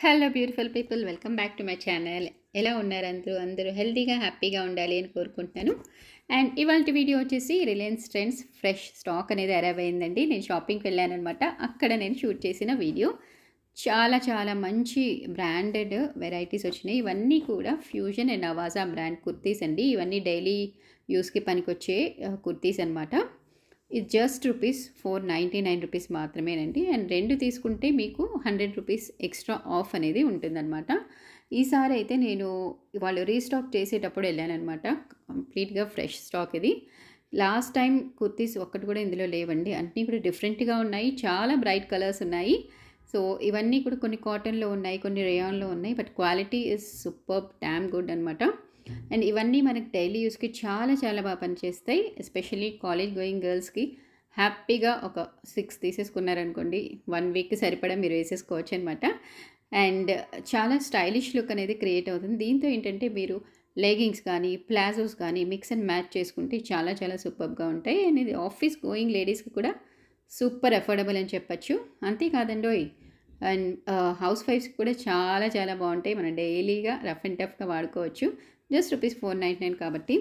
hello beautiful people welcome back to my channel ఎలా ఉన్నారు అందరూ అందరూ హెల్తీగా హ్యాపీగా ఉండాలి అని కోరుకుంటున్నాను అండ్ ఇవాళ వీడియో వచ్చేసి రిలయన్స్ ట్రెండ్స్ ఫ్రెష్ స్టాక్ అనేది అరైవ్ అయిందండి నేను షాపింగ్కి వెళ్ళాను అనమాట అక్కడ నేను షూట్ చేసిన వీడియో చాలా చాలా మంచి బ్రాండెడ్ వెరైటీస్ వచ్చినాయి ఇవన్నీ కూడా fusion and Avaasa brand kurtis అండి ఇవన్నీ డైలీ యూస్కి పనికొచ్చే కుర్తీస్ అనమాట ఇది just rupees four ninety nine rupees మాత్రమేనండి అండ్ రెండు తీసుకుంటే మీకు హండ్రెడ్ రూపీస్ ఎక్స్ట్రా ఆఫ్ అనేది ఉంటుందన్నమాట ఈసారి అయితే నేను వాళ్ళు రీస్టాక్ చేసేటప్పుడు వెళ్ళానమాట కంప్లీట్గా ఫ్రెష్ స్టాక్ ఇది లాస్ట్ టైం కుర్తీస్ ఒక్కటి కూడా ఇందులో లేవండి అన్నీ కూడా డిఫరెంట్గా ఉన్నాయి చాలా బ్రైట్ కలర్స్ ఉన్నాయి సో ఇవన్నీ కూడా కొన్ని కాటన్లో ఉన్నాయి కొన్ని రేయాన్లో ఉన్నాయి but quality is super damn good అనమాట అండ్ ఇవన్నీ మనకి డైలీ యూస్కి చాలా చాలా బాగా పనిచేస్తాయి ఎస్పెషల్లీ కాలేజ్ గోయింగ్ గర్ల్స్కి హ్యాపీగా ఒక సిక్స్ తీసేసుకున్నారనుకోండి వన్ వీక్ సరిపడా మీరు వేసేసుకోవచ్చు అనమాట అండ్ చాలా స్టైలిష్ లుక్ అనేది క్రియేట్ అవుతుంది దీంతో ఏంటంటే మీరు లెగింగ్స్ కానీ ప్లాజోస్ కానీ మిక్స్ అండ్ మ్యాచ్ చేసుకుంటే చాలా చాలా సూపర్గా ఉంటాయి అండ్ ఇది ఆఫీస్ గోయింగ్ లేడీస్కి కూడా సూపర్ అఫోర్డబుల్ అని చెప్పచ్చు అంతేకాదండోయ్ అండ్ హౌస్ వైఫ్స్కి కూడా చాలా చాలా బాగుంటాయి మనం డైలీగా రఫ్ అండ్ టఫ్గా వాడుకోవచ్చు just rupees four ninety nine కాబట్టి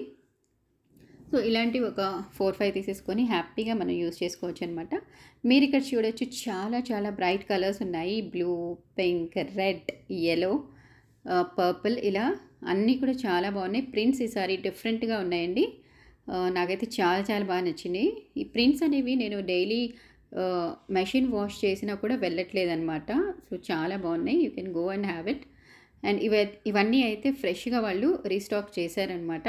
సో ఇలాంటివి ఒక ఫోర్ ఫైవ్ తీసేసుకొని హ్యాపీగా మనం యూస్ చేసుకోవచ్చు అనమాట మీరు ఇక్కడ చూడొచ్చు చాలా చాలా బ్రైట్ కలర్స్ ఉన్నాయి blue pink red yellow purple ఇలా అన్నీ కూడా చాలా బాగున్నాయి ప్రింట్స్ ఈసారి డిఫరెంట్గా ఉన్నాయండి నాకైతే చాలా చాలా బాగా నచ్చినాయి ఈ ప్రింట్స్ అనేవి నేను డైలీ మెషిన్ వాష్ చేసినా కూడా వెళ్ళట్లేదన్నమాట సో చాలా బాగున్నాయి you can go and have it and ఇవ ఇవన్నీ అయితే ఫ్రెష్గా వాళ్ళు రీస్టాక్ చేశారనమాట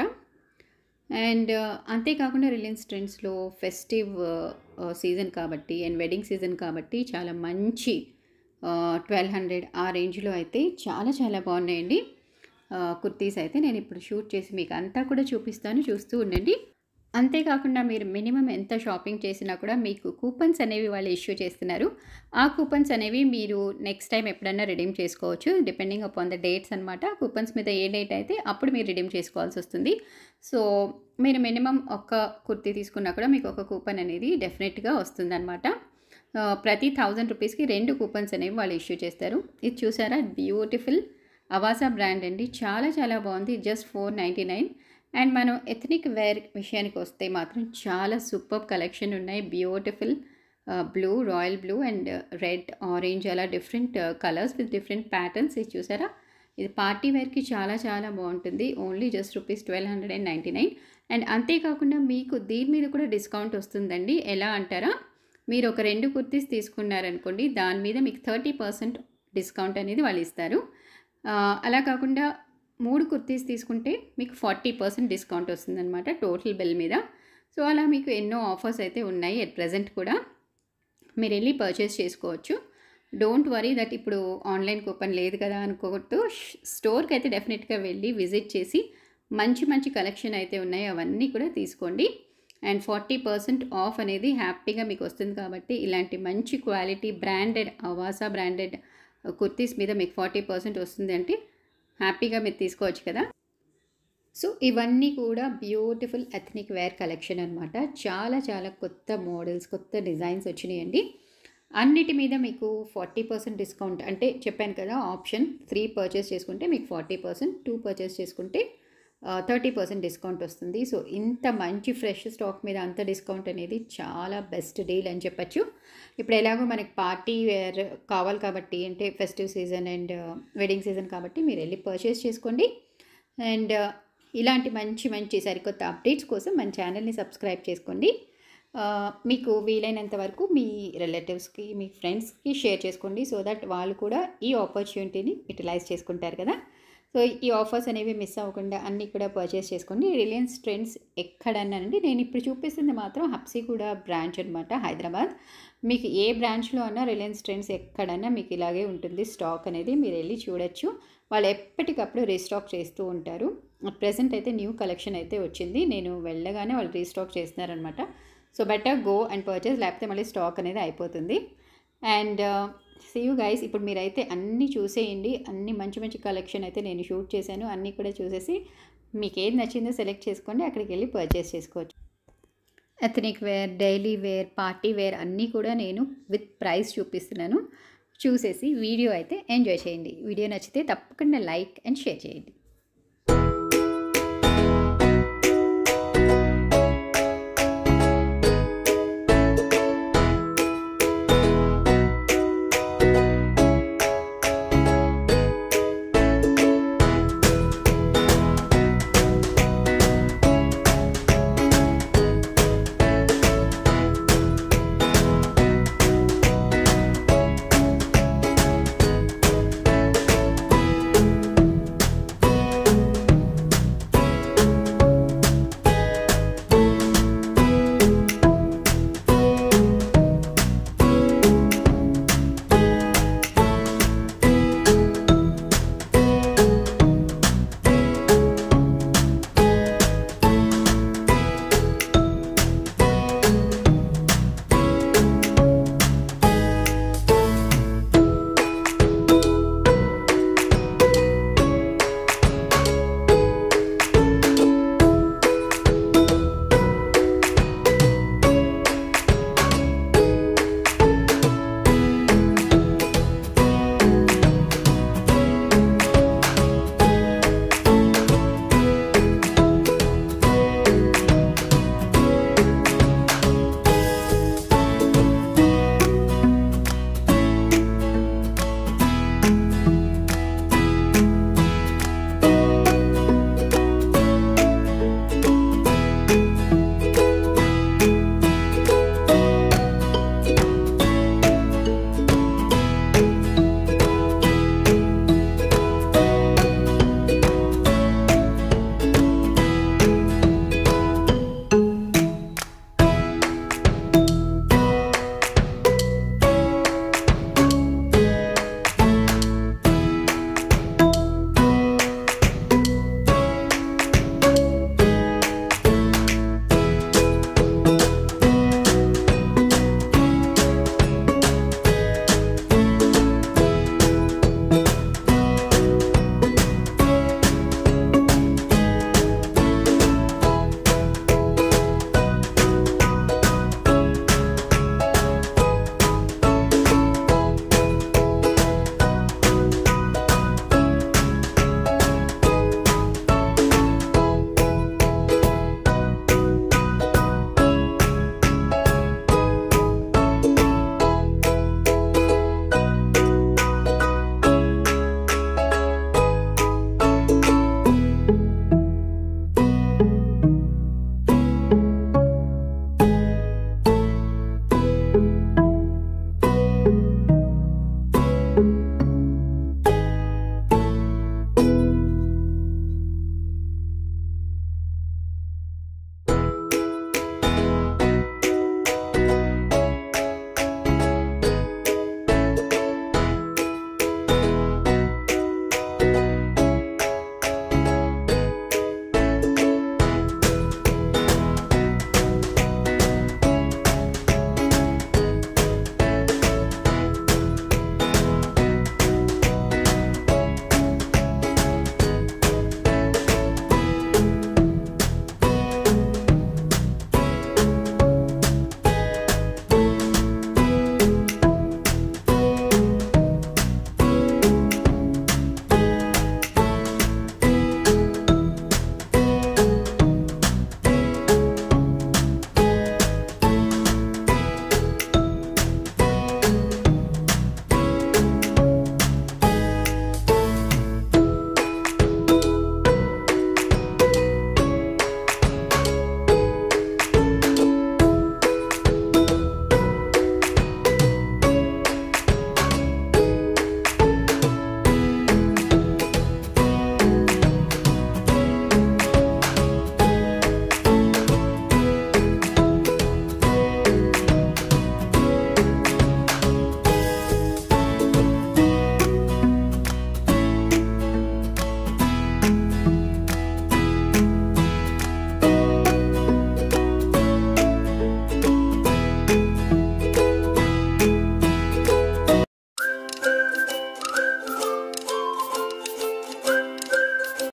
అండ్ అంతేకాకుండా రిలయన్స్ ట్రెండ్స్లో ఫెస్టివ్ సీజన్ కాబట్టి అండ్ వెడ్డింగ్ సీజన్ కాబట్టి చాలా మంచి ట్వెల్వ్ హండ్రెడ్ ఆ రేంజ్లో అయితే చాలా చాలా బాగున్నాయండి కుర్తీస్ అయితే నేను ఇప్పుడు షూట్ చేసి మీకు అంతా కూడా చూపిస్తాను చూస్తూ ఉండండి అంతేకాకుండా మీరు మినిమం ఎంత షాపింగ్ చేసినా కూడా మీకు కూపన్స్ అనేవి వాళ్ళు ఇష్యూ చేస్తున్నారు ఆ కూపన్స్ అనేవి మీరు నెక్స్ట్ టైం ఎప్పుడైనా రిడీమ్ చేసుకోవచ్చు డిపెండింగ్ అపాన్ ద డేట్స్ అనమాట కూపన్స్ మీద ఏ డేట్ అయితే అప్పుడు మీరు రిడీమ్ చేసుకోవాల్సి వస్తుంది సో మీరు మినిమం ఒక్క కుర్తీ తీసుకున్నా కూడా మీకు ఒక కూపన్ అనేది డెఫినెట్గా వస్తుందన్నమాట ప్రతి థౌజండ్ రూపీస్కి రెండు కూపన్స్ అనేవి వాళ్ళు ఇష్యూ చేస్తారు ఇది చూసారా బ్యూటిఫుల్ అవాసా బ్రాండ్ అండి చాలా చాలా బాగుంది just four ninety nine and మనం ఎథనిక్ వేర్ విషయానికి వస్తే మాత్రం చాలా సూపర్ కలెక్షన్ ఉన్నాయి beautiful blue royal blue and red orange అలా different colours with different patterns ఇది చూసారా ఇది పార్టీ వేర్కి చాలా చాలా బాగుంటుంది only just rupees twelve hundred and ninety nine and అంతేకాకుండా మీకు దీని మీద కూడా డిస్కౌంట్ వస్తుందండి ఎలా అంటారా మీరు ఒక రెండు కుర్తీస్ తీసుకున్నారనుకోండి దాని మీద మీకు థర్టీ పర్సెంట్ డిస్కౌంట్ అనేది వాళ్ళు ఇస్తారు అలా కాకుండా మూడు కుర్తీస్ తీసుకుంటే మీకు ఫార్టీ పర్సెంట్ డిస్కౌంట్ వస్తుందన్నమాట టోటల్ బిల్ మీద సో అలా మీకు ఎన్నో ఆఫర్స్ అయితే ఉన్నాయి ఎట్ ప్రజెంట్ కూడా మీరు వెళ్ళి పర్చేస్ చేసుకోవచ్చు డోంట్ వరీ దట్ ఇప్పుడు ఆన్లైన్ కూపన్ లేదు కదా అనుకోవద్దు స్టోర్కి అయితే డెఫినెట్గా వెళ్ళి విజిట్ చేసి మంచి మంచి కలెక్షన్ అయితే ఉన్నాయి అవన్నీ కూడా తీసుకోండి అండ్ ఫార్టీ పర్సెంట్ ఆఫ్ అనేది హ్యాపీగా మీకు వస్తుంది కాబట్టి ఇలాంటి మంచి quality branded Avaasa branded kurtis మీద మీకు ఫార్టీ పర్సెంట్ వస్తుంది అంటే హ్యాపీగా మీరు తీసుకోవచ్చు కదా సో ఇవన్నీ కూడా బ్యూటిఫుల్ ఎథనిక్ వేర్ కలెక్షన్ అనమాట చాలా చాలా కొత్త మోడల్స్ కొత్త డిజైన్స్ వచ్చినాయండి అన్నిటి మీద మీకు ఫార్టీ పర్సెంట్ డిస్కౌంట్ అంటే చెప్పాను కదా ఆప్షన్ త్రీ పర్చేస్ చేసుకుంటే మీకు ఫార్టీ పర్సెంట్ టూ పర్చేస్ చేసుకుంటే థర్టీ పర్సెంట్ డిస్కౌంట్ వస్తుంది సో ఇంత మంచి ఫ్రెష్ స్టాక్ మీద అంత డిస్కౌంట్ అనేది చాలా బెస్ట్ డీల్ అని చెప్పచ్చు ఇప్పుడు ఎలాగో మనకి పార్టీ వేర్ కావాలి కాబట్టి అంటే festive season and wedding season కాబట్టి మీరు వెళ్ళి పర్చేస్ చేసుకోండి అండ్ ఇలాంటి మంచి మంచి సరికొత్త అప్డేట్స్ కోసం మన ఛానల్ని సబ్స్క్రైబ్ చేసుకోండి మీకు వీలైనంత వరకు మీ రిలేటివ్స్కి మీ ఫ్రెండ్స్కి షేర్ చేసుకోండి సో దట్ వాళ్ళు కూడా ఈ ఆపర్చునిటీని యూటిలైజ్ చేసుకుంటారు కదా సో ఈ ఆఫర్స్ అనేవి మిస్ అవ్వకుండా అన్నీ కూడా పర్చేస్ చేసుకోండి రిలయన్స్ ట్రెండ్స్ ఎక్కడన్నానండి నేను ఇప్పుడు చూపిస్తుంది మాత్రం హబ్సిగూడ బ్రాంచ్ అనమాట హైదరాబాద్ మీకు ఏ బ్రాంచ్లో అన్నా రిలయన్స్ ట్రెండ్స్ ఎక్కడన్నా మీకు ఇలాగే ఉంటుంది స్టాక్ అనేది మీరు వెళ్ళి చూడొచ్చు వాళ్ళు ఎప్పటికప్పుడు రీస్టాక్ చేస్తూ ఉంటారు ప్రజెంట్ అయితే న్యూ కలెక్షన్ అయితే వచ్చింది నేను వెళ్ళగానే వాళ్ళు రీస్టాక్ చేస్తున్నారనమాట so better go and purchase లేకపోతే మళ్ళీ స్టాక్ అనేది అయిపోతుంది అండ్ సీ యూ గైస్ ఇప్పుడు మీరైతే అన్నీ చూసేయండి అన్ని మంచి మంచి కలెక్షన్ అయితే నేను షూట్ చేశాను అన్నీ కూడా చూసేసి మీకు ఏది నచ్చిందో సెలెక్ట్ చేసుకోండి అక్కడికి వెళ్ళి పర్చేస్ చేసుకోవచ్చు ethnic wear daily wear party wear అన్నీ కూడా నేను విత్ ప్రైస్ చూపిస్తున్నాను చూసేసి వీడియో అయితే ఎంజాయ్ చేయండి వీడియో నచ్చితే తప్పకుండా లైక్ అండ్ షేర్ చేయండి